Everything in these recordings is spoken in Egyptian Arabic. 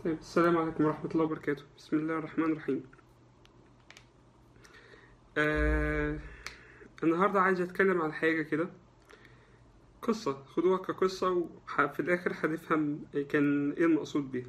طيب السلام عليكم ورحمة الله وبركاته بسم الله الرحمن الرحيم آه النهاردة عايز أتكلم عن حاجة كده قصة خدوها كقصة وفي الآخر هنفهم كان إيه المقصود بيها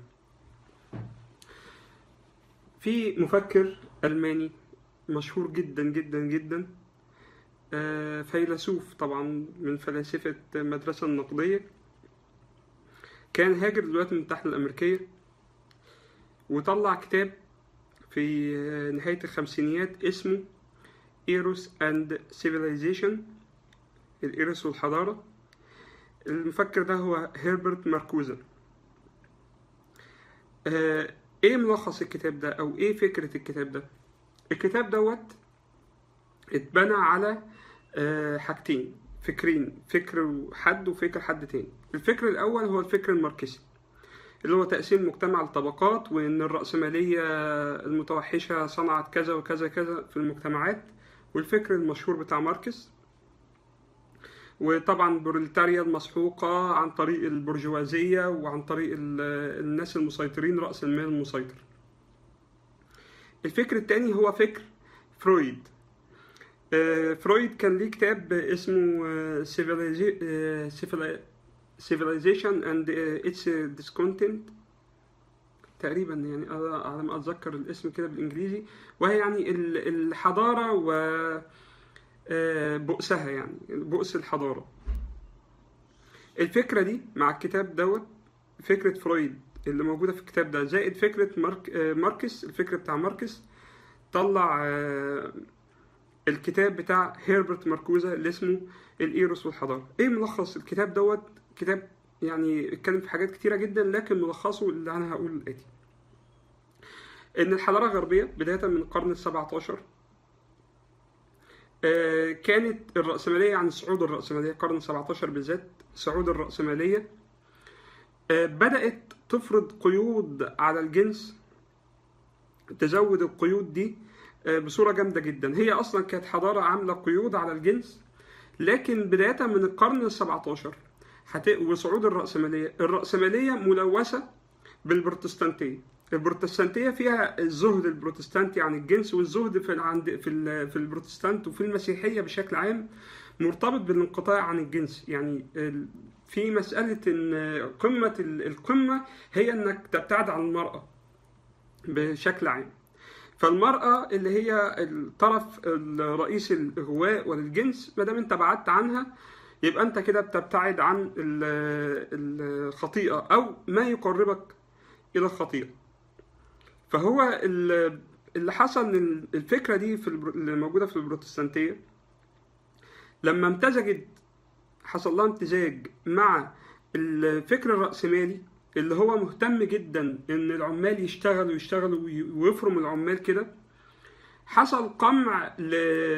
في مفكر ألماني مشهور جدا جدا جدا آه فيلسوف طبعا من فلاسفة المدرسة النقدية كان هاجر دلوقتي من التحت الأمريكية وطلع كتاب في نهاية الخمسينيات اسمه إيروس أند سيفيلايزيشن الإيروس والحضارة المفكر ده هو هيربرت ماركوزا آه إيه ملخص الكتاب ده أو إيه فكرة الكتاب ده الكتاب دوت اتبنى على آه حاجتين فكرين فكر حد وفكر حد تاني الفكر الأول هو الفكر الماركسي اللي هو تقسيم المجتمع لطبقات وإن الرأسمالية المتوحشة صنعت كذا وكذا كذا في المجتمعات والفكر المشهور بتاع ماركس وطبعا البروليتاريا المسحوقة عن طريق البرجوازية وعن طريق الناس المسيطرين رأس المال المسيطر الفكر التاني هو فكر فرويد فرويد كان ليه كتاب اسمه Civilization and its Discontent تقريبا يعني على ما اتذكر الاسم كده بالانجليزي وهي يعني الحضاره و بؤسها يعني بؤس الحضاره الفكره دي مع الكتاب دوت فكره فرويد اللي موجوده في الكتاب ده زائد فكره مارك ماركس الفكر بتاع ماركس طلع الكتاب بتاع هيربرت ماركوزا اللي اسمه الايروس والحضاره ايه ملخص الكتاب دوت كتاب يعني اتكلم في حاجات كتيره جدا لكن ملخصه اللي انا هقول الاتي ان الحضاره الغربيه بدايه من القرن السبعة عشر كانت الرأسمالية عن صعود الرأسمالية القرن السبعة عشر بالذات صعود الرأسمالية بدأت تفرض قيود على الجنس تزود القيود دي بصورة جامدة جدا هي أصلا كانت حضارة عاملة قيود على الجنس لكن بداية من القرن السبعة عشر وصعود الرأسمالية الرأسمالية ملوثة بالبروتستانتية البروتستانتية فيها الزهد البروتستانتي عن الجنس والزهد في عند في في البروتستانت وفي المسيحية بشكل عام مرتبط بالانقطاع عن الجنس يعني في مسألة إن قمة القمة هي إنك تبتعد عن المرأة بشكل عام فالمرأة اللي هي الطرف الرئيس الإغواء وللجنس ما دام أنت بعدت عنها يبقى أنت كده بتبتعد عن الخطيئة أو ما يقربك إلى الخطيئة فهو اللي حصل ان الفكره دي في اللي موجوده في البروتستانتيه لما امتزجت حصل لها امتزاج مع الفكر الرأسمالي اللي هو مهتم جدا ان العمال يشتغلوا يشتغلوا ويفرموا العمال كده حصل قمع ل...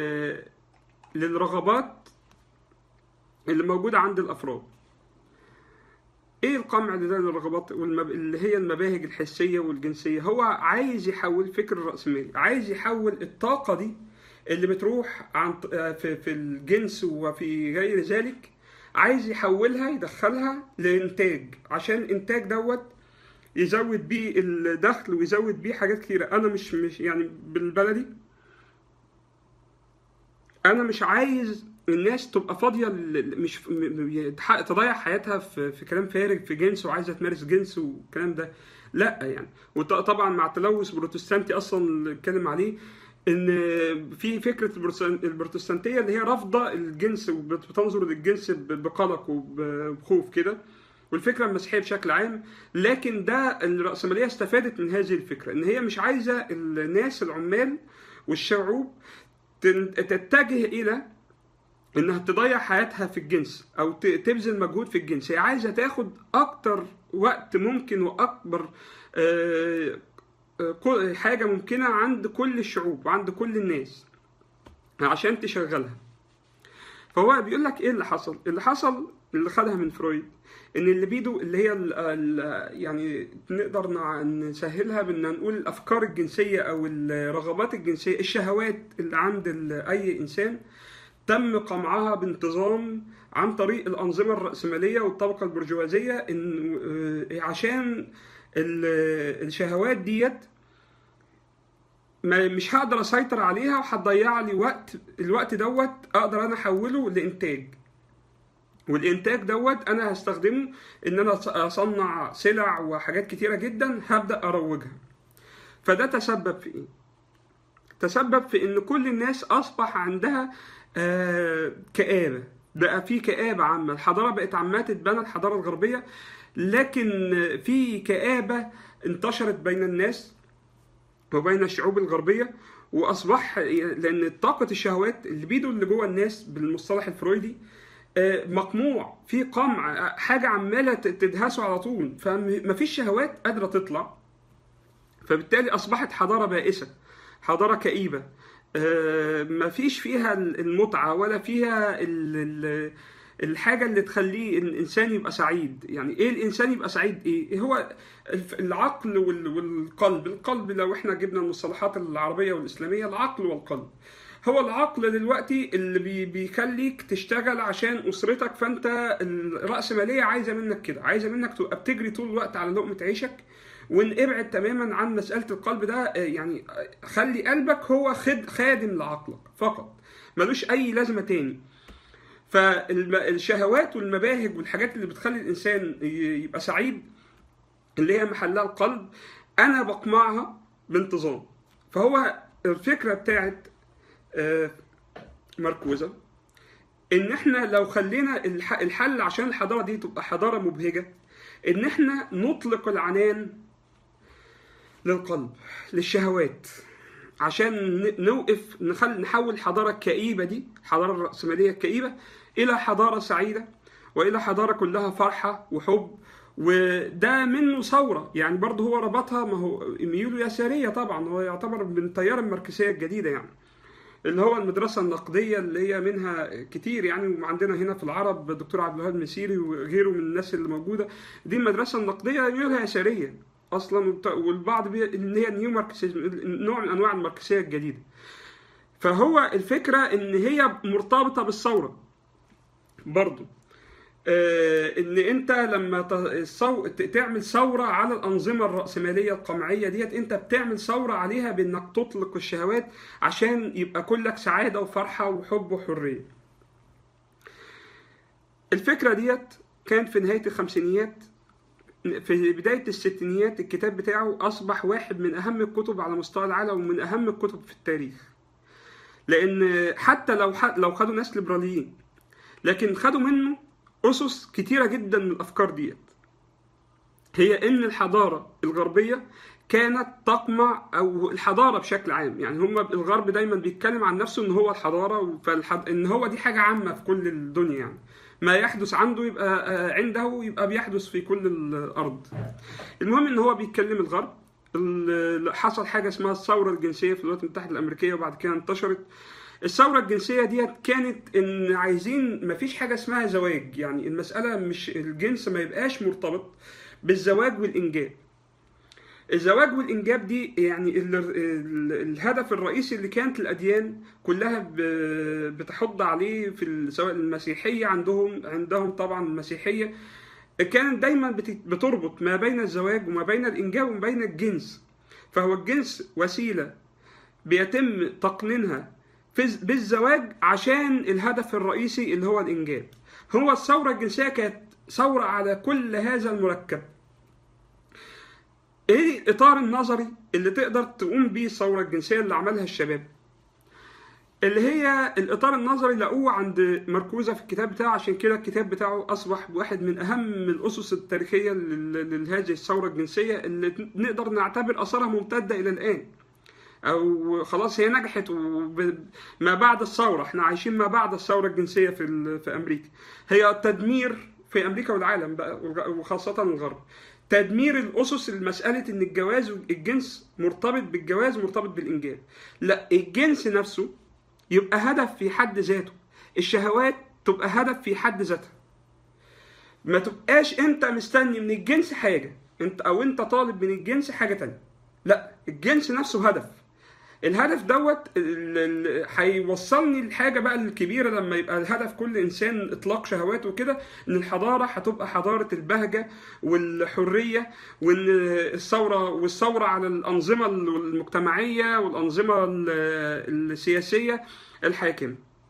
للرغبات اللي موجوده عند الافراد ايه القمع ده للرغبات والمب... اللي هي المباهج الحسيه والجنسيه هو عايز يحول فكر الراسمالي عايز يحول الطاقه دي اللي بتروح عن في, في الجنس وفي غير ذلك عايز يحولها يدخلها لانتاج عشان الانتاج دوت يزود بيه الدخل ويزود بيه حاجات كتيرة انا مش مش يعني بالبلدي انا مش عايز الناس تبقى فاضيه مش تضيع حياتها في, في كلام فارغ في جنس وعايزه تمارس جنس والكلام ده لا يعني وطبعا مع التلوث البروتستانتي اصلا اللي اتكلم عليه ان في فكره البروتستانتيه اللي هي رافضه الجنس وبتنظر للجنس بقلق وبخوف كده والفكره المسيحيه بشكل عام لكن ده الراسماليه استفادت من هذه الفكره ان هي مش عايزه الناس العمال والشعوب تتجه الى انها تضيع حياتها في الجنس او تبذل مجهود في الجنس هي عايزه تاخد اكتر وقت ممكن واكبر حاجه ممكنه عند كل الشعوب وعند كل الناس عشان تشغلها فهو بيقول لك ايه اللي حصل اللي حصل اللي خدها من فرويد ان الليبيدو اللي هي ال ال يعني نقدر نسهلها بان نقول الافكار الجنسيه او الرغبات الجنسيه الشهوات اللي عند اي انسان تم قمعها بانتظام عن طريق الأنظمة الرأسمالية والطبقة البرجوازية إن عشان ال- الشهوات ديت ما مش هقدر اسيطر عليها وهتضيع لي وقت الوقت دوت اقدر انا احوله لانتاج والانتاج دوت انا هستخدمه ان انا أص- اصنع سلع وحاجات كتيره جدا هبدا اروجها فده تسبب في ايه تسبب في ان كل الناس اصبح عندها آه كآبة بقى في كآبة عامة الحضارة بقت عمالة تتبنى الحضارة الغربية لكن في كآبة انتشرت بين الناس وبين الشعوب الغربية وأصبح لأن طاقة الشهوات الليبيدو اللي جوه الناس بالمصطلح الفرويدي آه، مقموع في قمع حاجة عمالة تدهسه على طول فمفيش شهوات قادرة تطلع فبالتالي أصبحت حضارة بائسة حضارة كئيبة آه، مفيش فيها المتعة ولا فيها ال- ال- الحاجة اللي تخليه الإنسان يبقى سعيد يعني إيه الإنسان يبقى سعيد إيه هو الف- العقل وال- والقلب القلب لو إحنا جبنا المصطلحات العربية والإسلامية العقل والقلب هو العقل دلوقتي اللي بي- بيخليك تشتغل عشان اسرتك فانت الرأسمالية عايزة منك كده عايزة منك تبقى بتجري طول الوقت على لقمة عيشك ونبعد تماما عن مسألة القلب ده آه، يعني آه، خلي قلبك هو خد خادم لعقلك فقط ملوش أي لازمة تاني فالشهوات والمباهج والحاجات اللي بتخلي الإنسان ي- يبقى سعيد اللي هي محلها القلب أنا بقمعها بانتظام فهو الفكرة بتاعت آه، مركوزة ان احنا لو خلينا الح- الحل عشان الحضاره دي تبقى حضاره مبهجه ان احنا نطلق العنان للقلب للشهوات عشان ن- نوقف نخل نحول الحضاره الكئيبه دي الحضاره الراسماليه الكئيبه الى حضاره سعيده والى حضاره كلها فرحه وحب وده منه ثوره يعني برضه هو ربطها ما هو ميوله يساريه طبعا هو يعتبر من تيار الماركسيه الجديده يعني اللي هو المدرسة النقدية اللي هي منها كتير يعني وعندنا هنا في العرب الدكتور عبد الوهاب المسيري وغيره من الناس اللي موجودة دي المدرسة النقدية ميولها يسارية أصلا وبت- والبعض بي... اللي هي النيو ماركسيزم نوع من أنواع الماركسية الجديدة فهو الفكرة إن هي مرتبطة بالثورة برضو آه، ان انت لما ت- الصو... ت- تعمل ثوره على الانظمه الراسماليه القمعيه ديت انت بتعمل ثوره عليها بانك تطلق الشهوات عشان يبقى كلك سعاده وفرحه وحب وحريه. الفكره ديت كانت في نهايه الخمسينيات في بدايه الستينيات الكتاب بتاعه اصبح واحد من اهم الكتب على مستوى العالم ومن اهم الكتب في التاريخ. لان حتى لو ح... لو خدوا ناس ليبراليين لكن خدوا منه أسس كتيرة جدا من الأفكار ديت هي إن الحضارة الغربية كانت تقمع أو الحضارة بشكل عام يعني هم الغرب دايما بيتكلم عن نفسه إن هو الحضارة فالحض... إن هو دي حاجة عامة في كل الدنيا يعني ما يحدث عنده يبقى آه، عنده يبقى بيحدث في كل الأرض المهم إن هو بيتكلم الغرب ال- حصل حاجة اسمها الثورة الجنسية في الولايات المتحدة الأمريكية وبعد كده انتشرت الثورة الجنسية ديت كانت إن عايزين مفيش حاجة اسمها زواج يعني المسألة مش الجنس ما يبقاش مرتبط بالزواج والإنجاب الزواج والإنجاب دي يعني ال ال الهدف الرئيسي اللي كانت الأديان كلها ب- بتحض عليه في ال- سواء المسيحية عندهم عندهم طبعا المسيحية كانت دايما بت- بتربط ما بين الزواج وما بين الإنجاب وما بين الجنس فهو الجنس وسيلة بيتم تقنينها في- بالزواج عشان الهدف الرئيسي اللي هو الإنجاب هو الثورة الجنسية كانت ثورة على كل هذا المركب ايه الاطار النظري اللي تقدر تقوم بيه الثوره الجنسيه اللي عملها الشباب اللي هي الاطار النظري لقوه عند مركوزه في الكتاب بتاعه عشان كده الكتاب بتاعه اصبح واحد من اهم الاسس التاريخيه لل- لهذه الثوره الجنسيه اللي نقدر نعتبر اثرها ممتده الى الان او خلاص هي نجحت وب- ما بعد الثوره احنا عايشين ما بعد الثوره الجنسيه في ال- في امريكا هي تدمير في امريكا والعالم بقى وخاصه الغرب تدمير الاسس المساله ان الجواز والجنس مرتبط بالجواز مرتبط بالانجاب لا الجنس نفسه يبقى هدف في حد ذاته الشهوات تبقى هدف في حد ذاتها ما تبقاش انت مستني من الجنس حاجه انت او انت طالب من الجنس حاجه تانية لا الجنس نفسه هدف الهدف دوت ال- ال- هيوصلني لحاجه بقى الكبيره لما يبقى الهدف كل انسان اطلاق شهواته وكده ان الحضاره هتبقى حضاره البهجه والحريه وان الثوره والثوره على الانظمه المجتمعيه والانظمه ال- السياسيه الحاكمه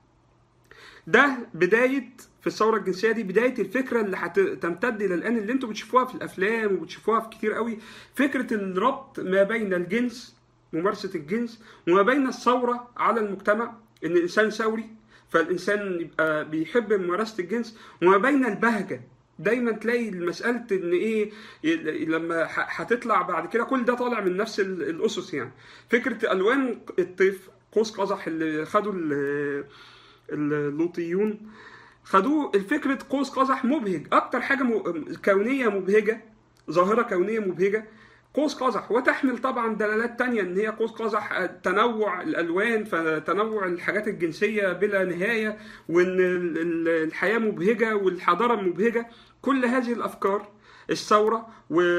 ده بدايه في الثوره الجنسيه دي بدايه الفكره اللي هتمتد الى الان اللي انتم بتشوفوها في الافلام وبتشوفوها في كتير قوي فكره الربط ما بين الجنس ممارسه الجنس وما بين الثوره على المجتمع ان الانسان ثوري فالانسان يبقى بيحب ممارسه الجنس وما بين البهجه دايما تلاقي مساله ان ايه لما ح- هتطلع بعد كده كل ده طالع من نفس ال- الاسس يعني فكره الوان الطيف قوس قزح اللي خدوا ال- اللوطيون خدوه الفكرة قوس قزح مبهج أكتر حاجة م- كونية مبهجة ظاهرة كونية مبهجة قوس قزح وتحمل طبعا دلالات تانية ان هي قوس قزح تنوع الالوان فتنوع الحاجات الجنسية بلا نهاية وان ال- ال- الحياة مبهجة والحضارة مبهجة كل هذه الافكار الثورة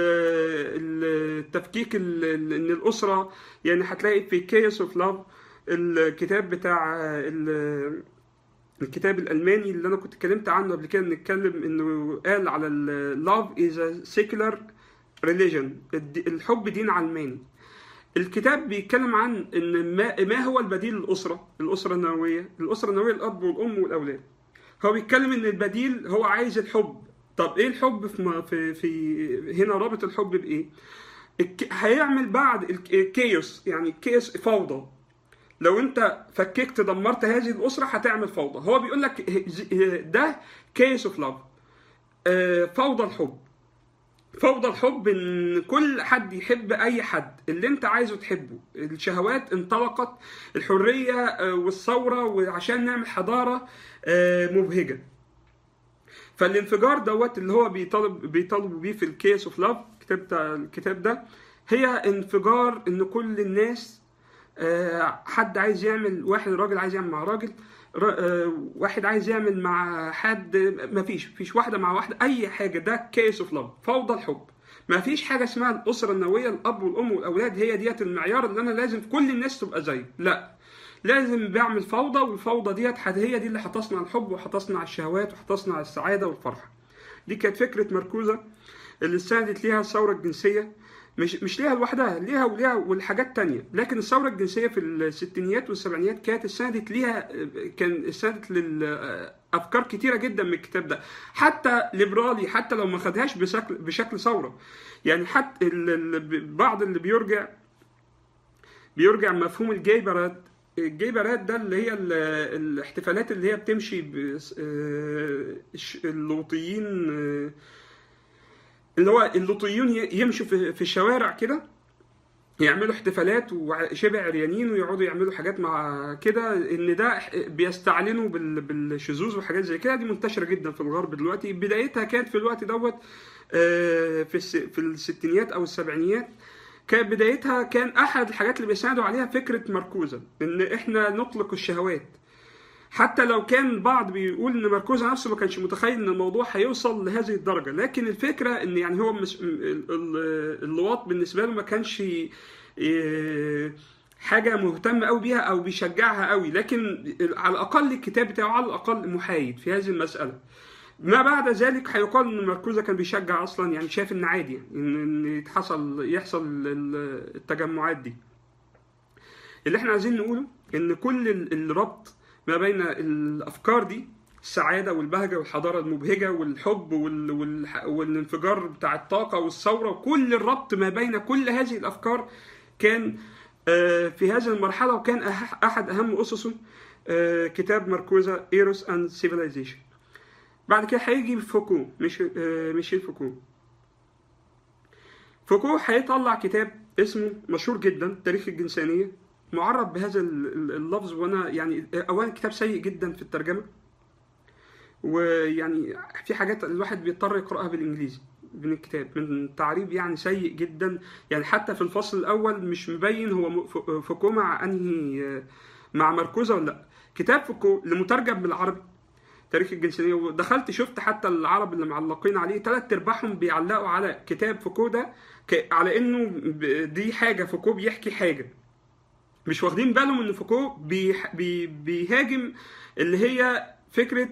والتفكيك ال- ال- ان الاسرة يعني هتلاقي في كيس اوف لاف الكتاب بتاع ال- الكتاب الالماني اللي انا كنت اتكلمت عنه قبل كده بنتكلم انه قال على اللاف از سيكولار ريليجن الحب دين علماني الكتاب بيتكلم عن ان ما, ما هو البديل للاسره الاسره النوويه الاسره النوويه الاب والام والاولاد هو بيتكلم ان البديل هو عايز الحب طب ايه الحب في ما في, في هنا رابط الحب بايه الك- هيعمل بعد الك- الكيوس يعني الكيوس فوضى لو انت فككت دمرت هذه الاسره هتعمل فوضى هو بيقول لك ده كيس اوف لاف فوضى الحب فوضى الحب ان كل حد يحب اي حد اللي انت عايزه تحبه الشهوات انطلقت الحريه آه، والثوره وعشان نعمل حضاره آه، مبهجه فالانفجار دوت اللي هو بيطالب بيطالبوا بيه في الكيس اوف لاف الكتاب بتاع الكتاب ده هي انفجار ان كل الناس آه، حد عايز يعمل واحد راجل عايز يعمل مع راجل را- آه، واحد عايز يعمل مع حد مفيش مفيش واحده مع واحده اي حاجه ده كيس اوف لاف فوضى الحب مفيش حاجه اسمها الاسره النوويه الاب والام والاولاد هي ديت المعيار اللي انا لازم كل الناس تبقى زيه لا لازم بعمل فوضى والفوضى ديت حد- هي دي اللي هتصنع الحب وهتصنع الشهوات وهتصنع السعاده والفرحه دي كانت فكره مركوزه اللي استندت ليها الثوره الجنسيه مش مش ليها لوحدها ليها وليها والحاجات تانية لكن الثوره الجنسيه في الستينيات والسبعينيات كانت استندت ليها كان استندت لافكار كتيره جدا من الكتاب ده حتى ليبرالي حتى لو ما خدهاش بشكل بشكل ثوره يعني حتى ال- ال- بعض اللي بيرجع بيرجع مفهوم الجيبرات الجيبرات ده اللي هي ال- الاحتفالات اللي هي بتمشي ب- آه، الش- اللوطيين آه، اللي هو اللوطيون ي- يمشوا في في الشوارع كده يعملوا احتفالات وشبه عريانين ويقعدوا يعملوا حاجات مع كده ان ده ح- بيستعلنوا بال- بالشذوذ وحاجات زي كده دي منتشره جدا في الغرب دلوقتي بدايتها كانت في الوقت دوت آه، في الس- في الستينيات او السبعينيات كانت بدايتها كان احد الحاجات اللي بيساعدوا عليها فكره مركوزه ان احنا نطلق الشهوات حتى لو كان البعض بيقول ان مركوزة نفسه ما كانش متخيل ان الموضوع هيوصل لهذه الدرجه لكن الفكره ان يعني هو مش ال- ال- اللواط بالنسبه له ما كانش إيه، حاجه مهتم قوي بيها او بيشجعها قوي لكن على الاقل الكتاب بتاعه على الاقل محايد في هذه المساله ما بعد ذلك هيقال ان مركوزة كان بيشجع اصلا يعني شايف ان عادي يعني ان ان يتحصل يحصل ال- التجمعات دي اللي احنا عايزين نقوله ان كل ال- الربط ما بين الافكار دي السعاده والبهجه والحضاره المبهجه والحب وال... وال... والانفجار بتاع الطاقه والثوره وكل الربط ما بين كل هذه الافكار كان آه، في هذه المرحله وكان أح- احد اهم اسسه آه، كتاب ماركوزا ايروس اند سيفيلايزيشن بعد كده هيجي فوكو مش آه، ميشيل فوكو فوكو هيطلع كتاب اسمه مشهور جدا تاريخ الجنسانيه معرب بهذا ال- ال- اللفظ وانا يعني اولا كتاب سيء جدا في الترجمه ويعني في حاجات الواحد بيضطر يقراها بالانجليزي من الكتاب من تعريب يعني سيء جدا يعني حتى في الفصل الاول مش مبين هو م- ف- فوكو مع انهي مع مركوزه ولا لا كتاب فوكو اللي مترجم بالعربي تاريخ الجنسانيه ودخلت شفت حتى العرب اللي معلقين عليه ثلاث ارباعهم بيعلقوا على كتاب فوكو ده ك- على انه ب- دي حاجه فوكو بيحكي حاجه مش واخدين بالهم ان فوكو بيح- بي بيهاجم اللي هي فكره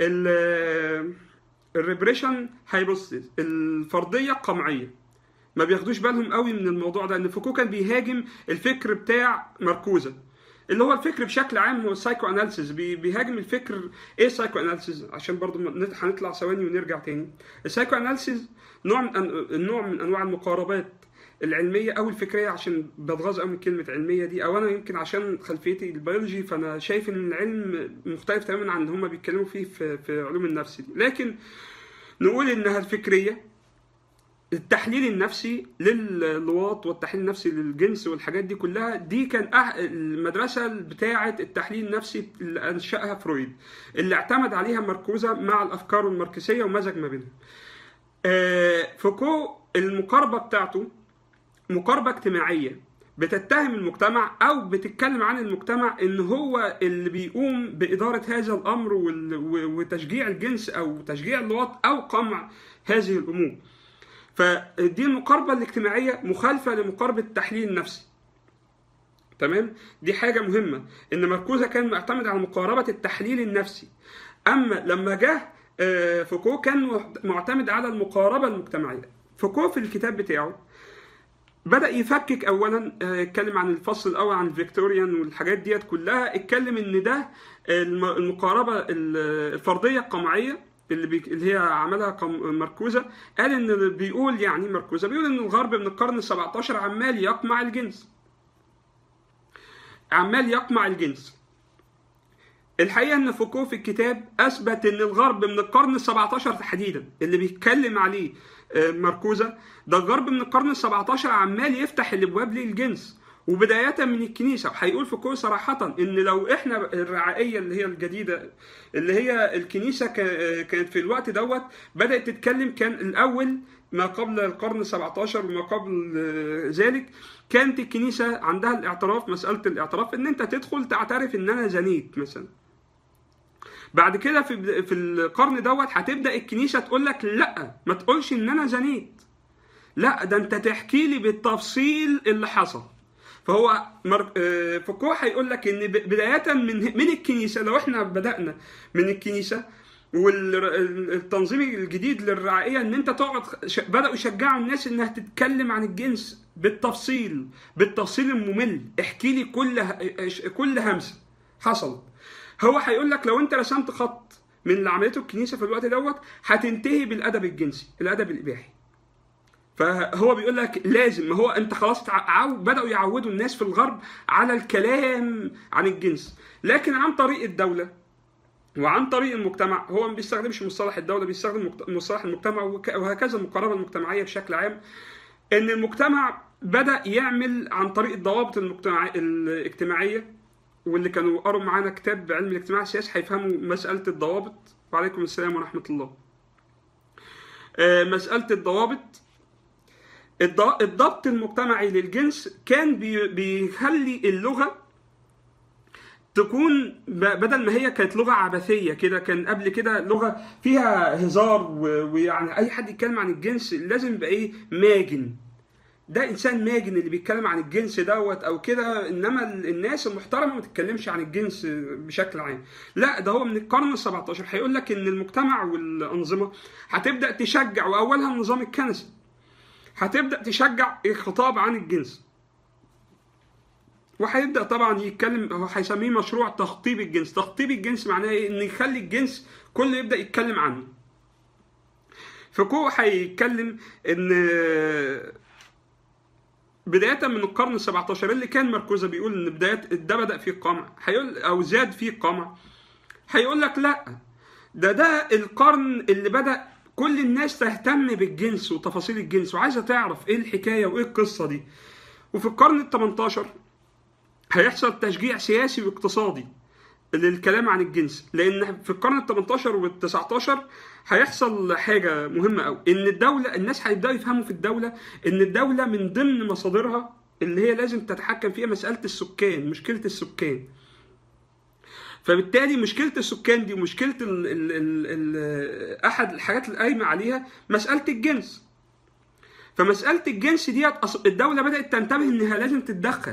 الريبريشن هايبوستيز الفرضيه القمعيه ما بياخدوش بالهم قوي من الموضوع ده ان فوكو كان بيهاجم الفكر بتاع مركوزه اللي هو الفكر بشكل عام هو السايكو اناليسيس بيهاجم الفكر ايه السايكو اناليسيس عشان برضو نت- هنطلع ثواني ونرجع تاني السايكو اناليسيس نوع من أن- نوع من انواع المقاربات العلميه او الفكريه عشان بتغاظ قوي من كلمه علميه دي او انا يمكن عشان خلفيتي البيولوجي فانا شايف ان العلم مختلف تماما عن اللي هم بيتكلموا فيه في, في علوم النفس دي لكن نقول انها الفكريه التحليل النفسي للواط والتحليل النفسي للجنس والحاجات دي كلها دي كان أح- المدرسة بتاعة التحليل النفسي اللي أنشأها فرويد اللي اعتمد عليها مركوزة مع الأفكار الماركسية ومزج ما بينهم آه، فوكو المقاربة بتاعته مقاربة اجتماعية بتتهم المجتمع أو بتتكلم عن المجتمع إن هو اللي بيقوم بإدارة هذا الأمر وال- و- وتشجيع الجنس أو تشجيع اللواط أو قمع هذه الأمور فدي المقاربة الاجتماعية مخالفة لمقاربة التحليل النفسي تمام دي حاجة مهمة إن مركوزة كان معتمد على مقاربة التحليل النفسي أما لما جه آه، فوكو كان معتمد على المقاربة المجتمعية فوكو في الكتاب بتاعه بدأ يفكك أولا آه، اتكلم عن الفصل الأول عن الفيكتوريان والحاجات ديت كلها اتكلم إن ده الم- المقاربة ال- الفردية القمعية اللي, بي... اللي هي عملها قم... مركوزة قال إن بيقول يعني مركوزة بيقول إن الغرب من القرن ال 17 عمال يقمع الجنس عمال يقمع الجنس الحقيقه ان فوكو في الكتاب اثبت ان الغرب من القرن ال 17 تحديدا اللي بيتكلم عليه آه، مركوزه ده الغرب من القرن ال 17 عمال يفتح الابواب للجنس وبداية من الكنيسة وهيقول فوكو صراحة إن لو إحنا الرعائية اللي هي الجديدة اللي هي الكنيسة كا- كانت في الوقت دوت بدأت تتكلم كان الأول ما قبل القرن 17 وما قبل آه، ذلك كانت الكنيسة عندها الاعتراف مسألة الاعتراف إن أنت تدخل تعترف إن أنا زنيت مثلا بعد كده في في القرن دوت هتبدا الكنيسه تقول لك لا ما تقولش ان انا زنيت لا ده انت تحكي لي بالتفصيل اللي حصل فهو مر... آه، فوكو هيقول لك ان ب- بدايه من من الكنيسه لو احنا بدانا من الكنيسه والتنظيم الجديد للرعايه ان انت تقعد ش- بداوا يشجعوا الناس انها تتكلم عن الجنس بالتفصيل بالتفصيل الممل احكي لي كل ه- كل همسه حصلت هو هيقول لك لو انت رسمت خط من اللي عملته الكنيسه في الوقت دوت هتنتهي بالادب الجنسي الادب الاباحي فهو بيقول لك لازم ما هو انت خلاص تع- عو بداوا يعودوا الناس في الغرب على الكلام عن الجنس لكن عن طريق الدوله وعن طريق المجتمع هو ما بيستخدمش مصطلح الدوله بيستخدم مقت- مصطلح المجتمع وك- وهكذا المقاربه المجتمعيه بشكل عام ان المجتمع بدا يعمل عن طريق الضوابط المجتمع الاجتماعيه واللي كانوا قروا معانا كتاب علم الاجتماع السياسي هيفهموا مساله الضوابط وعليكم السلام ورحمه الله آه، مساله الضوابط الض- الضبط المجتمعي للجنس كان بي- بيخلي اللغه تكون ب- بدل ما هي كانت لغه عبثيه كده كان قبل كده لغه فيها هزار و- ويعني اي حد يتكلم عن الجنس لازم يبقى ايه ماجن ده انسان ماجن اللي بيتكلم عن الجنس دوت او كده انما ال- الناس المحترمه ما تتكلمش عن الجنس بشكل عام لا ده هو من القرن ال 17 هيقول لك ان المجتمع والانظمه هتبدا تشجع واولها النظام الكنسي هتبدا تشجع الخطاب عن الجنس وهيبدا طبعا يتكلم هو هيسميه مشروع تخطيب الجنس تخطيب الجنس معناه ايه ان يخلي الجنس كله يبدا يتكلم عنه فكو هيتكلم ان بداية من القرن ال 17 اللي كان مركوزة بيقول ان بداية ده بدأ فيه القمع هيقول او زاد فيه القمع هيقول لك لا ده ده القرن اللي بدأ كل الناس تهتم بالجنس وتفاصيل الجنس وعايزة تعرف ايه الحكاية وايه القصة دي وفي القرن ال 18 هيحصل تشجيع سياسي واقتصادي للكلام عن الجنس لان في القرن ال 18 وال 19 هيحصل حاجه مهمه قوي ان الدوله الناس هيبداوا يفهموا في الدوله ان الدوله من ضمن مصادرها اللي هي لازم تتحكم فيها مساله السكان مشكله السكان فبالتالي مشكله السكان دي ومشكله ال ال ال ال احد الحاجات اللي قايمه عليها مساله الجنس فمساله الجنس ديت أص- الدوله بدات تنتبه انها لازم تتدخل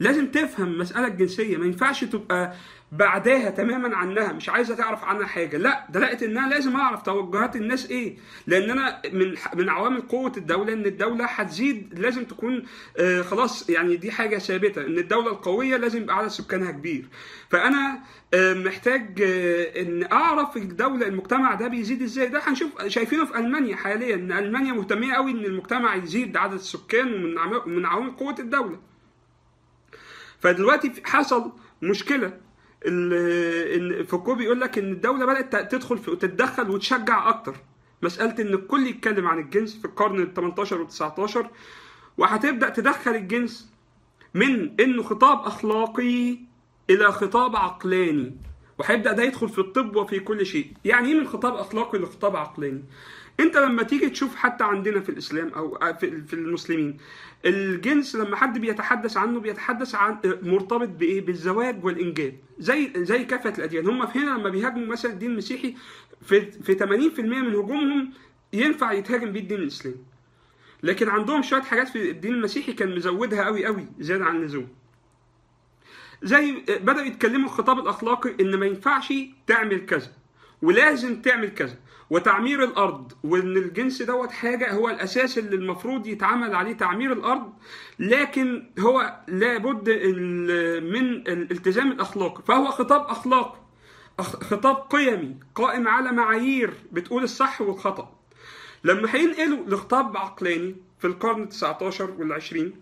لازم تفهم المساله الجنسيه ما ينفعش تبقى بعداها تماما عنها مش عايزه تعرف عنها حاجه لا ده لقيت ان انا لازم اعرف توجهات الناس ايه لان انا من من عوامل قوه الدوله ان الدوله هتزيد لازم تكون آه خلاص يعني دي حاجه ثابته ان الدوله القويه لازم يبقى عدد سكانها كبير فانا آه محتاج آه ان اعرف الدوله المجتمع ده بيزيد ازاي ده هنشوف شايفينه في المانيا حاليا ان المانيا مهتميه قوي ان المجتمع يزيد عدد السكان ومن عم- من عوامل قوه الدوله فدلوقتي في- حصل مشكله ال- ان فوكو بيقول لك ان الدوله بدات ت- تدخل في وتتدخل وتشجع اكتر مساله ان الكل يتكلم عن الجنس في القرن ال 18 وال 19 وهتبدا تدخل الجنس من انه خطاب اخلاقي الى خطاب عقلاني وهيبدا ده يدخل في الطب وفي كل شيء يعني ايه من خطاب اخلاقي لخطاب عقلاني انت لما تيجي تشوف حتى عندنا في الاسلام او في في المسلمين الجنس لما حد بيتحدث عنه بيتحدث عن مرتبط بايه بالزواج والانجاب زي زي كافه الاديان هم في هنا لما بيهاجموا مثلا الدين المسيحي في في 80% من هجومهم ينفع يتهاجم بيه الدين الاسلامي لكن عندهم شويه حاجات في الدين المسيحي كان مزودها قوي قوي زياده عن اللزوم زي بدأوا يتكلموا الخطاب الأخلاقي إن ما ينفعش تعمل كذا ولازم تعمل كذا وتعمير الأرض وإن الجنس دوت حاجة هو الأساس اللي المفروض يتعمل عليه تعمير الأرض لكن هو لابد ال- من الالتزام الأخلاقي فهو خطاب أخلاقي أخ- خطاب قيمي قائم على معايير بتقول الصح والخطأ لما هينقلوا لخطاب عقلاني في القرن 19 والعشرين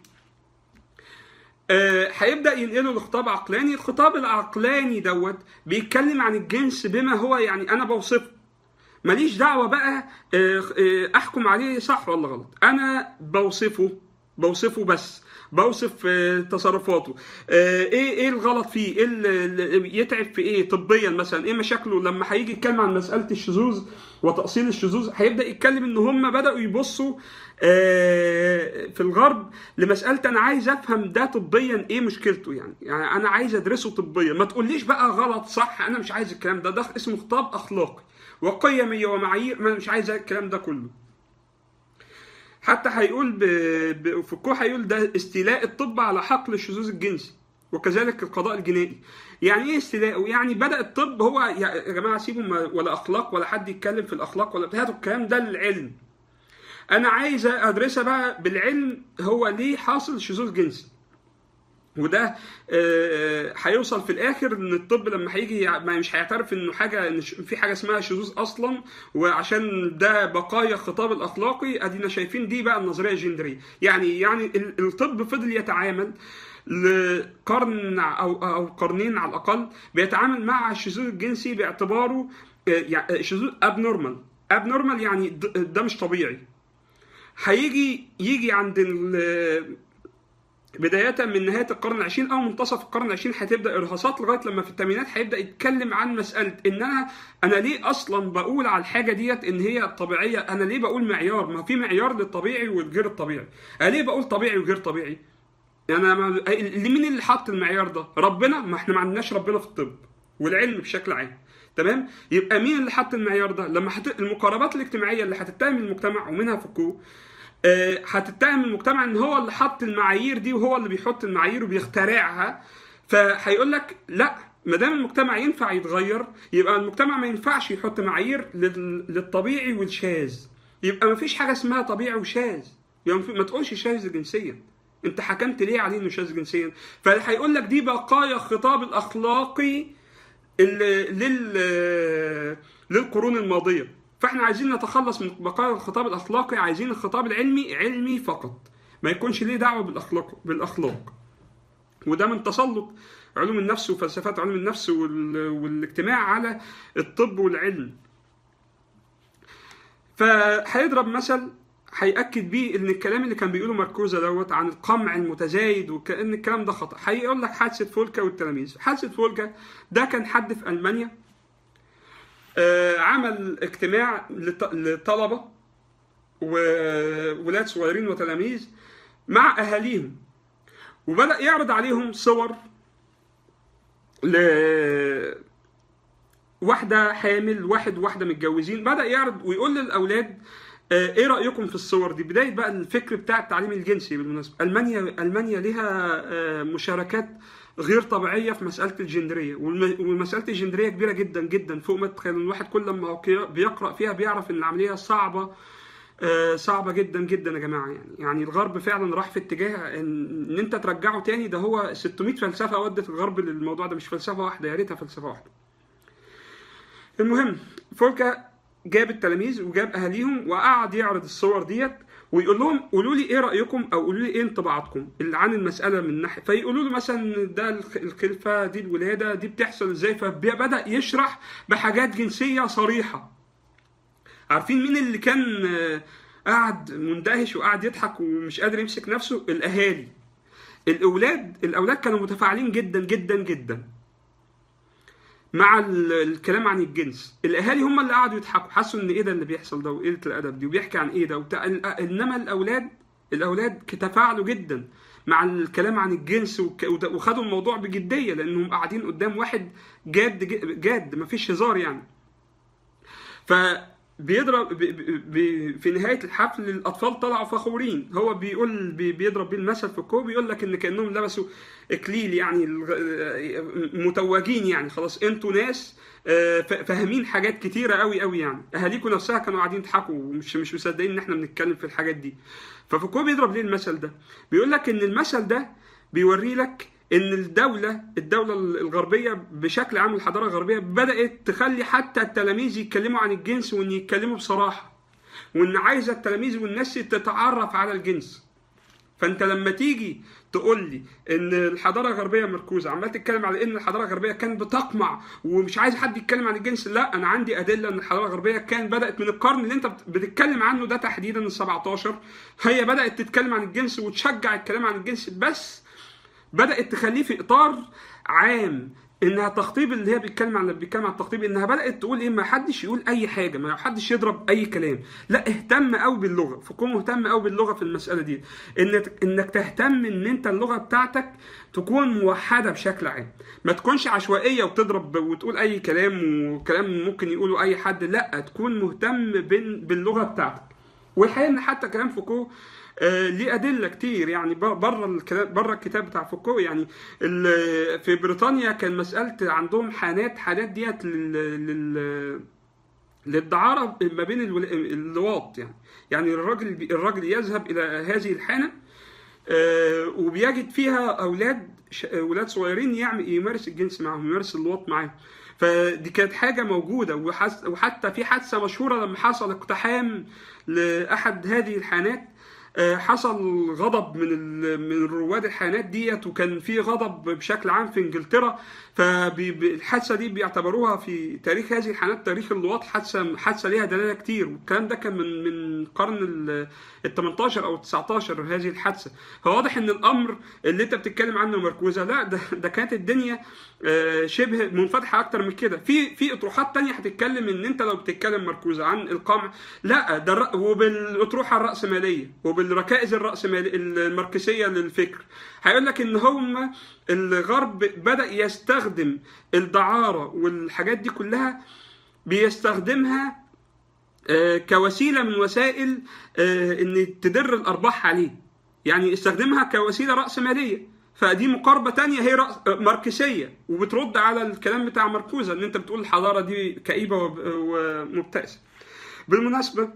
آه، هيبدا ينقله لخطاب عقلاني الخطاب العقلاني دوت بيتكلم عن الجنس بما هو يعني انا بوصفه ماليش دعوه بقى آه، آه، احكم عليه صح ولا غلط انا بوصفه بوصفه بس بوصف آه، تصرفاته آه، ايه ايه الغلط فيه ايه اللي يتعب في ايه طبيا مثلا ايه مشاكله لما هيجي يتكلم عن مساله الشذوذ وتاصيل الشذوذ هيبدا يتكلم ان هم بداوا يبصوا آه، في الغرب لمساله انا عايز افهم ده طبيا ايه مشكلته يعني يعني انا عايز ادرسه طبيا ما تقوليش بقى غلط صح انا مش عايز الكلام ده ده اسمه خطاب اخلاقي وقيمي ومعايير ما أنا مش عايز الكلام ده كله حتى هيقول ب... ب... فوكو هيقول ده استيلاء الطب على حقل الشذوذ الجنسي وكذلك القضاء الجنائي يعني ايه استيلاءه يعني بدا الطب هو يا جماعه سيبوا ما- ولا اخلاق ولا حد يتكلم في الاخلاق ولا هاتوا الكلام ده للعلم انا عايز ادرسها بقى بالعلم هو ليه حاصل شذوذ جنسي وده آه، هيوصل في الاخر ان الطب لما هيجي يع- ما مش هيعترف انه حاجه إن ش- في حاجه اسمها شذوذ اصلا وعشان ده بقايا الخطاب الاخلاقي ادينا شايفين دي بقى النظريه الجندريه يعني يعني ال- الطب فضل يتعامل لقرن او او قرنين على الاقل بيتعامل مع الشذوذ الجنسي باعتباره آه، يعني شذوذ ابنورمال ابنورمال يعني د- ده مش طبيعي هيجي يجي عند ال- بداية من نهاية القرن العشرين أو منتصف القرن العشرين هتبدأ إرهاصات لغاية لما في الثمانينات هيبدأ يتكلم عن مسألة إن أنا أنا ليه أصلا بقول على الحاجة ديت إن هي طبيعية أنا ليه بقول معيار ما في معيار للطبيعي والغير الطبيعي أنا ليه بقول طبيعي وغير طبيعي يعني أنا ما... اللي مين اللي حط المعيار ده ربنا ما إحنا ما عندناش ربنا في الطب والعلم بشكل عام تمام يبقى مين اللي حط المعيار ده لما حت... المقاربات الاجتماعيه اللي هتتهم المجتمع ومنها فوكو آه، هتتهم المجتمع ان هو اللي حط المعايير دي وهو اللي بيحط المعايير وبيخترعها فهيقول لك لا ما دام المجتمع ينفع يتغير يبقى المجتمع ما ينفعش يحط معايير لل- للطبيعي والشاذ يبقى ما فيش حاجه اسمها طبيعي وشاذ يعني ما تقولش شاذ جنسيا انت حكمت ليه عليه انه شاذ جنسيا فهيقول لك دي بقايا الخطاب الاخلاقي ال- لل للقرون الماضيه فاحنا عايزين نتخلص من بقايا الخطاب الاخلاقي عايزين الخطاب العلمي علمي فقط ما يكونش ليه دعوه بالاخلاق بالاخلاق وده من تسلط علوم النفس وفلسفات علوم النفس وال... والاجتماع على الطب والعلم فهيضرب مثل هيأكد بيه ان الكلام اللي كان بيقوله ماركوزا دوت عن القمع المتزايد وكأن الكلام ده خطأ هيقول لك حادثة فولكا والتلاميذ حادثة فولكا ده كان حد في ألمانيا آه، عمل اجتماع لط- لطلبة وولاد صغيرين وتلاميذ مع أهاليهم وبدأ يعرض عليهم صور ل واحدة حامل واحد واحدة متجوزين بدأ يعرض ويقول للأولاد آه، ايه رايكم في الصور دي بدايه بقى الفكر بتاع التعليم الجنسي بالمناسبه المانيا المانيا لها آه، مشاركات غير طبيعيه في مساله الجندريه والم- والمساله الجندريه كبيره جدا جدا فوق ما تتخيل الواحد كل لما قي- بيقرا فيها بيعرف ان العمليه صعبه آه، صعبه جدا جدا يا جماعه يعني يعني الغرب فعلا راح في اتجاه ان إن انت ترجعه تاني ده هو 600 فلسفه ودت الغرب للموضوع ده مش فلسفه واحده يا ريتها فلسفه واحده المهم فولكا جاب التلاميذ وجاب اهاليهم وقعد يعرض الصور ديت ويقول لهم قولوا لي ايه رايكم او قولوا لي ايه انطباعاتكم اللي عن المساله من ناحيه فيقولوا له مثلا ده الخ- الخلفه دي الولاده دي بتحصل ازاي فبدا يشرح بحاجات جنسيه صريحه عارفين مين اللي كان آه، قاعد مندهش وقاعد يضحك ومش قادر يمسك نفسه الاهالي الاولاد الاولاد كانوا متفاعلين جدا جدا جدا مع ال- الكلام عن الجنس الاهالي هم اللي قعدوا يضحكوا حسوا ان ايه ده اللي بيحصل ده وقله الادب دي وبيحكي عن ايه ده وبتاع ال- انما الاولاد الاولاد تفاعلوا جدا مع الكلام عن الجنس وك- وده- وخدوا الموضوع بجديه لانهم قاعدين قدام واحد جاد ج- جاد مفيش هزار يعني فبيضرب ب- ب- ب- في نهايه الحفل الاطفال طلعوا فخورين هو بيقول بي- بيضرب بيه المثل في الكو بيقول لك ان كانهم لبسوا اكليل يعني الغ- متوجين يعني خلاص انتوا ناس آه، ف- فاهمين حاجات كتيره قوي قوي يعني اهاليكم نفسها كانوا قاعدين يضحكوا ومش مش مصدقين ان احنا بنتكلم في الحاجات دي ففوكو بيضرب ليه المثل ده بيقول لك ان المثل ده بيوري لك ان الدوله الدوله الغربيه بشكل عام الحضاره الغربيه بدات تخلي حتى التلاميذ يتكلموا عن الجنس وان يتكلموا بصراحه وان عايزه التلاميذ والناس تتعرف على الجنس فانت لما تيجي تقول لي ان الحضاره الغربيه مركوزه عمال تتكلم على ان الحضاره الغربيه كانت بتقمع ومش عايز حد يتكلم عن الجنس لا انا عندي ادله ان الحضاره الغربيه كان بدات من القرن اللي انت بت- بتتكلم عنه ده تحديدا ال 17 هي بدات تتكلم عن الجنس وتشجع الكلام عن الجنس بس بدات تخليه في اطار عام انها تخطيب اللي هي بيتكلم عن بيتكلم عن التخطيب انها بدات تقول ايه ما حدش يقول اي حاجه ما حدش يضرب اي كلام لا اهتم قوي باللغه فكون مهتم قوي باللغه في المساله دي انك انك تهتم ان انت اللغه بتاعتك تكون موحده بشكل عام ما تكونش عشوائيه وتضرب وتقول اي كلام وكلام ممكن يقوله اي حد لا تكون مهتم بال- باللغه بتاعتك والحقيقه ان حتى كلام فوكو آه، ليه ادله كتير يعني بره الكلام بره الكتاب بتاع فوكو يعني ال- في بريطانيا كان مساله عندهم حانات حانات ديت لل, لل للدعاره ما بين الولا- اللواط يعني يعني الراجل الراجل يذهب الى هذه الحانه آه، وبيجد فيها اولاد ش- اولاد صغيرين يعمل يمارس الجنس معاهم يمارس اللواط معاهم فدي كانت حاجه موجوده وحس- وحتى في حادثه مشهوره لما حصل اقتحام لاحد هذه الحانات آه، حصل غضب من ال- من رواد الحانات ديت وكان في غضب بشكل عام في انجلترا فالحادثه دي بيعتبروها في تاريخ هذه الحانات تاريخ اللواط حادثه حادثه ليها دلاله كتير والكلام ده كان من من القرن ال 18 او ال 19 هذه الحادثه فواضح ان الامر اللي انت بتتكلم عنه مركوزه لا ده ده كانت الدنيا آه، شبه منفتحه اكتر من كده في في اطروحات تانية هتتكلم ان انت لو بتتكلم مركوزه عن القمع لا ده الر- وبالاطروحه الراسماليه وبالركائز الراسماليه الماركسيه للفكر هيقول لك ان هم الغرب بدا يستخدم الدعاره والحاجات دي كلها بيستخدمها آه، كوسيله من وسائل آه، ان تدر الارباح عليه يعني استخدمها كوسيله راسماليه فدي مقاربه تانية هي رأس آه، ماركسيه وبترد على الكلام بتاع ماركوزا ان انت بتقول الحضاره دي كئيبه وب- ومبتئسه بالمناسبه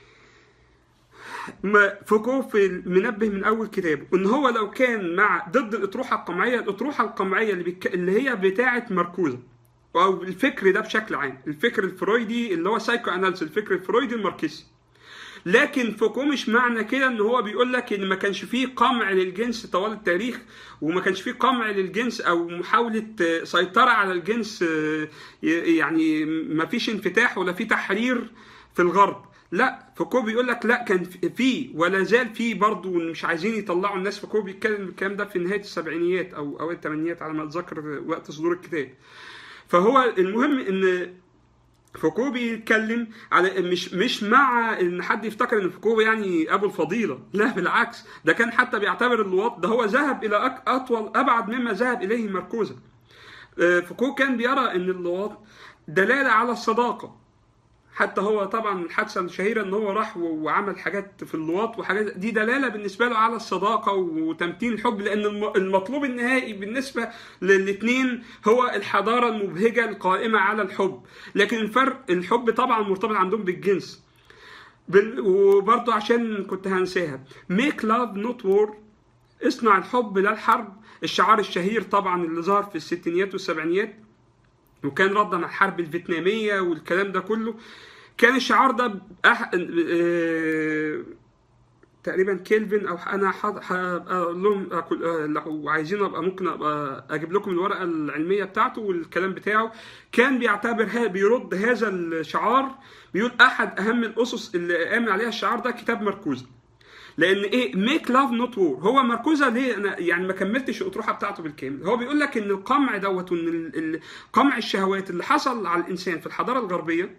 ما فوكو في منبه من اول كتابه ان هو لو كان مع ضد الاطروحه القمعيه الاطروحه القمعيه اللي, بك... اللي هي بتاعه ماركوزا او الفكر ده بشكل عام الفكر الفرويدي اللي هو سايكو اناليسيس الفكر الفرويدي الماركسي لكن فوكو مش معنى كده ان هو بيقول لك ان ما كانش فيه قمع للجنس طوال التاريخ وما كانش فيه قمع للجنس او محاوله آه، سيطره على الجنس آه، ي- يعني ما فيش انفتاح ولا في تحرير في الغرب لا فوكو بيقول لك لا كان في ولا زال في برضه مش عايزين يطلعوا الناس فوكو بيتكلم الكلام ده في نهايه السبعينيات او اوائل الثمانينيات على ما اتذكر وقت صدور الكتاب فهو المهم ان فوكو بيتكلم على مش مش مع ان حد يفتكر ان فوكو يعني ابو الفضيله لا بالعكس ده كان حتى بيعتبر اللواط ده هو ذهب الى أك- اطول ابعد مما ذهب اليه ماركوزا آه، فوكو كان بيرى ان اللواط دلاله على الصداقه حتى هو طبعا الحادثه الشهيره ان هو راح و- وعمل حاجات في اللواط وحاجات دي دلاله بالنسبه له على الصداقه وتمتين الحب لان الم- المطلوب النهائي بالنسبه للاثنين هو الحضاره المبهجه القائمه على الحب لكن الفرق الحب طبعا مرتبط عندهم بالجنس بال... وبرضه عشان كنت هنساها ميك لاف نوت وور اصنع الحب لا الحرب الشعار الشهير طبعا اللي ظهر في الستينيات والسبعينيات وكان ردا على الحرب الفيتناميه والكلام ده كله كان الشعار ده أح... آه... تقريبا كيلفن او انا حض- هبقى اقول لهم أكل... آه، لو عايزين ابقى ممكن ابقى اجيب لكم الورقه العلميه بتاعته والكلام بتاعه كان بيعتبر ها بيرد هذا الشعار بيقول احد اهم الاسس اللي قام عليها الشعار ده كتاب مركوزه لان ايه ميك لاف نوت وور هو مركوزه ليه انا يعني ما كملتش الاطروحه بتاعته بالكامل هو بيقول لك ان القمع دوت وان ال- ال- قمع الشهوات اللي حصل على الانسان في الحضاره الغربيه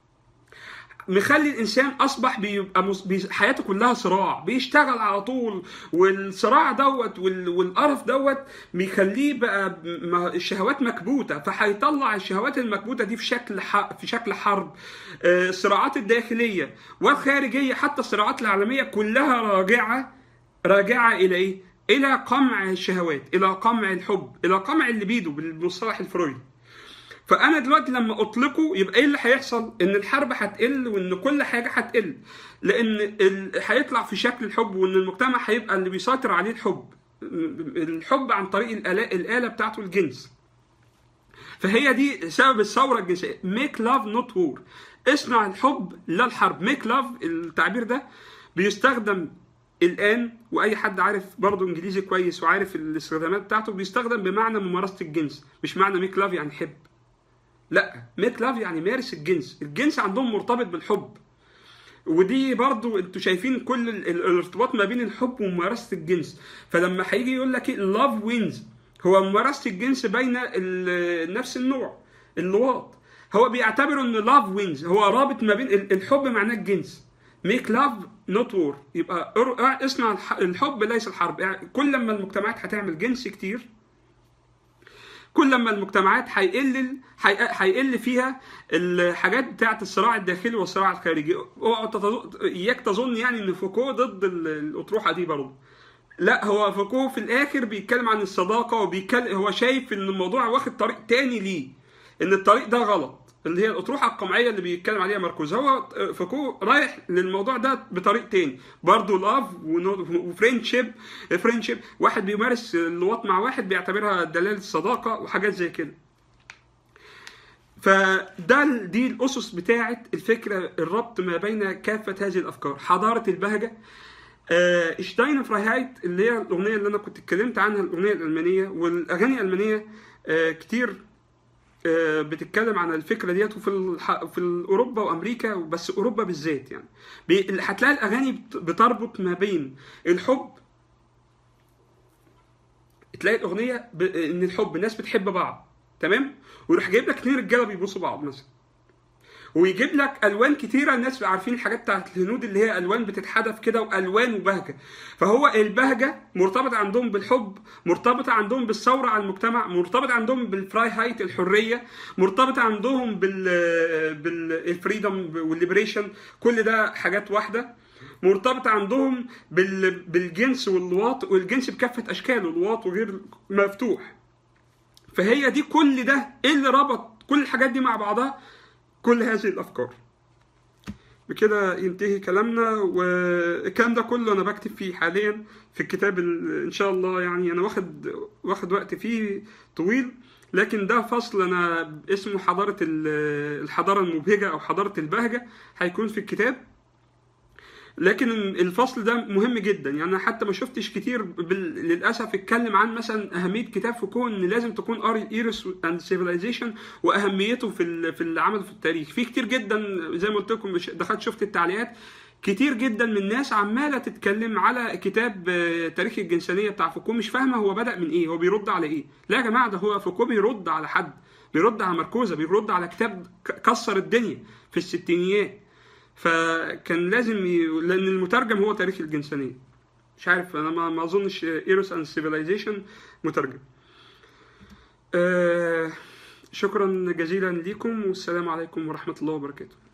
مخلي الانسان اصبح بيبقى مص... بي... حياته كلها صراع بيشتغل على طول والصراع دوت وال... والقرف دوت بيخليه بقى م... الشهوات مكبوته فهيطلع الشهوات المكبوته دي في شكل ح... في شكل حرب آه، الصراعات الداخليه والخارجيه حتى الصراعات العالميه كلها راجعه راجعه الى ايه؟ الى قمع الشهوات الى قمع الحب الى قمع الليبيدو بالمصطلح الفرويدي فانا دلوقتي لما اطلقه يبقى ايه اللي هيحصل ان الحرب هتقل وان كل حاجه هتقل لان ال- هيطلع في شكل الحب وان المجتمع هيبقى اللي بيسيطر عليه الحب الحب عن طريق الآلة, الاله بتاعته الجنس فهي دي سبب الثوره الجنسيه ميك لاف نوت وور اصنع الحب لا الحرب ميك لاف التعبير ده بيستخدم الان واي حد عارف برضه انجليزي كويس وعارف الاستخدامات بتاعته بيستخدم بمعنى ممارسه الجنس مش معنى ميك لاف يعني حب لا ميك لاف يعني مارس الجنس الجنس عندهم مرتبط بالحب ودي برضو انتوا شايفين كل ال- ال- الارتباط ما بين الحب وممارسه الجنس فلما هيجي يقول لك لاف وينز هو ممارسه الجنس بين ال- نفس النوع اللواط هو بيعتبر ان لاف وينز هو رابط ما بين ال- الحب معناه الجنس ميك لاف نوت وور يبقى ار- اصنع الح- الحب ليس الحرب يعني كل لما المجتمعات هتعمل جنس كتير كل لما المجتمعات هيقل هي- هيقل فيها الحاجات بتاعه الصراع الداخلي والصراع الخارجي اوعى تظن- اياك تظن يعني ان فوكو ضد ال- الاطروحه دي برضه لا هو فوكو في الاخر بيتكلم عن الصداقه وبيتكلم هو شايف ان الموضوع واخد طريق تاني ليه ان الطريق ده غلط اللي هي الاطروحه القمعيه اللي بيتكلم عليها ماركوز هو فوكو رايح للموضوع ده بطريق تاني برضه لاف وفريندشيب فريندشيب واحد بيمارس اللواط مع واحد بيعتبرها دلاله صداقه وحاجات زي كده فده ال- دي الاسس بتاعه الفكره الربط ما بين كافه هذه الافكار حضاره البهجه آه شتاين فرايهايت اللي هي الاغنيه اللي انا كنت اتكلمت عنها الاغنيه الالمانيه والاغاني الالمانيه آه كتير آه بتتكلم عن الفكره ديت وفي الح... في اوروبا وامريكا بس اوروبا بالذات يعني بي... هتلاقي الاغاني بت- بتربط ما بين الحب تلاقي الاغنيه ب... ان الحب الناس بتحب بعض تمام ويروح جايب لك اتنين رجاله بيبوسوا بعض مثلا ويجيب لك الوان كتيره الناس عارفين الحاجات بتاعت الهنود اللي هي الوان بتتحدف كده والوان وبهجه فهو البهجه مرتبطه عندهم بالحب مرتبطه عندهم بالثوره على المجتمع مرتبطه عندهم بالفراي هايت الحريه مرتبطه عندهم بال بالفريدم والليبريشن كل ده حاجات واحده مرتبطة عندهم بال... بالجنس واللواط والجنس بكافة أشكاله لواط وغير مفتوح فهي دي كل ده ايه اللي ربط كل الحاجات دي مع بعضها كل هذه الافكار بكده ينتهي كلامنا والكلام ده كله انا بكتب فيه حاليا في الكتاب ال- ان شاء الله يعني انا واخد واخد وقت فيه طويل لكن ده فصل انا اسمه حضاره ال- الحضاره المبهجه او حضاره البهجه هيكون في الكتاب لكن الفصل ده مهم جدا يعني انا حتى ما شفتش كتير بال... للاسف اتكلم عن مثلا اهميه كتاب فوكو ان لازم تكون قاري ايرس اند سيفيلايزيشن واهميته في ال... في اللي عمله في التاريخ في كتير جدا زي ما قلت لكم مش- دخلت شفت التعليقات كتير جدا من الناس عماله تتكلم على كتاب آه، تاريخ الجنسانيه بتاع فوكو مش فاهمه هو بدا من ايه هو بيرد على ايه لا يا جماعه ده هو فوكو بيرد على حد بيرد على مركوزه بيرد على كتاب ك- كسر الدنيا في الستينيات فكان لازم ي... لان المترجم هو تاريخ الجنسانيه مش عارف انا ما, ما اظنش ايروس اند سيفيلايزيشن مترجم آه شكرا جزيلا لكم والسلام عليكم ورحمه الله وبركاته